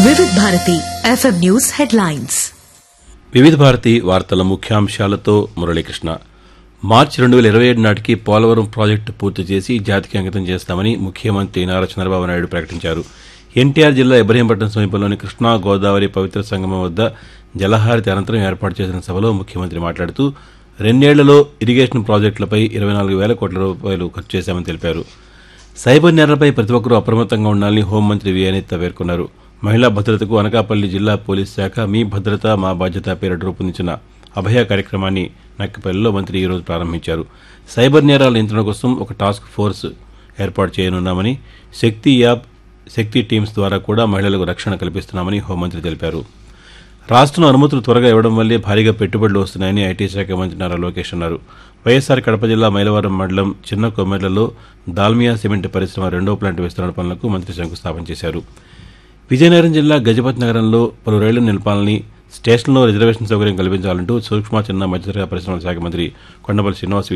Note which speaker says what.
Speaker 1: వివిధ Bharati FM news headlines
Speaker 2: వివిధ భారతి వార్తల ముఖ్యాంశాలతో మురళీకృష్ణ మార్చి రెండు వేల ఇరవై ఏడు నాటికి పోలవరం ప్రాజెక్టు పూర్తి చేసి జాతికి అంకితం చేస్తామని ముఖ్యమంత్రి నారా చంద్రబాబు నాయుడు ప్రకటించారు ఎన్టీఆర్ జిల్లా ఇబ్రహీంపట్నం సమీపంలోని కృష్ణా గోదావరి పవిత్ర సంగమం వద్ద జలహారతి అనంతరం ఏర్పాటు చేసిన సభలో ముఖ్యమంత్రి మాట్లాడుతూ రెండేళ్లలో ఇరిగేషన్ ప్రాజెక్టులపై ఇరవై నాలుగు వేల కోట్ల రూపాయలు ఖర్చు చేశామని తెలిపారు సైబర్ నేరాలపై ప్రతి ఒక్కరూ అప్రమత్తంగా ఉండాలని హోంమంత్రి వి అనిత పేర్కొన్నారు మహిళా భద్రతకు అనకాపల్లి జిల్లా పోలీస్ శాఖ మీ భద్రత మా బాధ్యత పేరిట రూపొందించిన అభయ కార్యక్రమాన్ని నక్కపల్లిలో మంత్రి ఈరోజు ప్రారంభించారు సైబర్ నేరాల నియంత్రణ కోసం ఒక టాస్క్ ఫోర్స్ ఏర్పాటు చేయనున్నామని శక్తి యాప్ శక్తి టీమ్స్ ద్వారా కూడా మహిళలకు రక్షణ కల్పిస్తున్నామని హోంమంత్రి తెలిపారు రాష్ట్రం అనుమతులు త్వరగా ఇవ్వడం వల్లే భారీగా పెట్టుబడులు వస్తున్నాయని ఐటీ శాఖ మంత్రి నారా లోకేష్ అన్నారు వైఎస్సార్ కడప జిల్లా మైలవరం మండలం చిన్న కొమ్మెర్లలో దాల్మియా సిమెంట్ పరిశ్రమ రెండో ప్లాంట్ విస్తరణ పనులకు మంత్రి శంకుస్థాపన చేశారు విజయనగరం జిల్లా గజపతి నగరంలో పలు రైళ్లు నిలపాలని స్టేషన్లో రిజర్వేషన్ సౌకర్యం కల్పించాలంటూ సూక్ష్మ చిన్న మధ్యతరగతి పరిశ్రమల శాఖ మంత్రి కొండపల్లి శ్రీనివాస్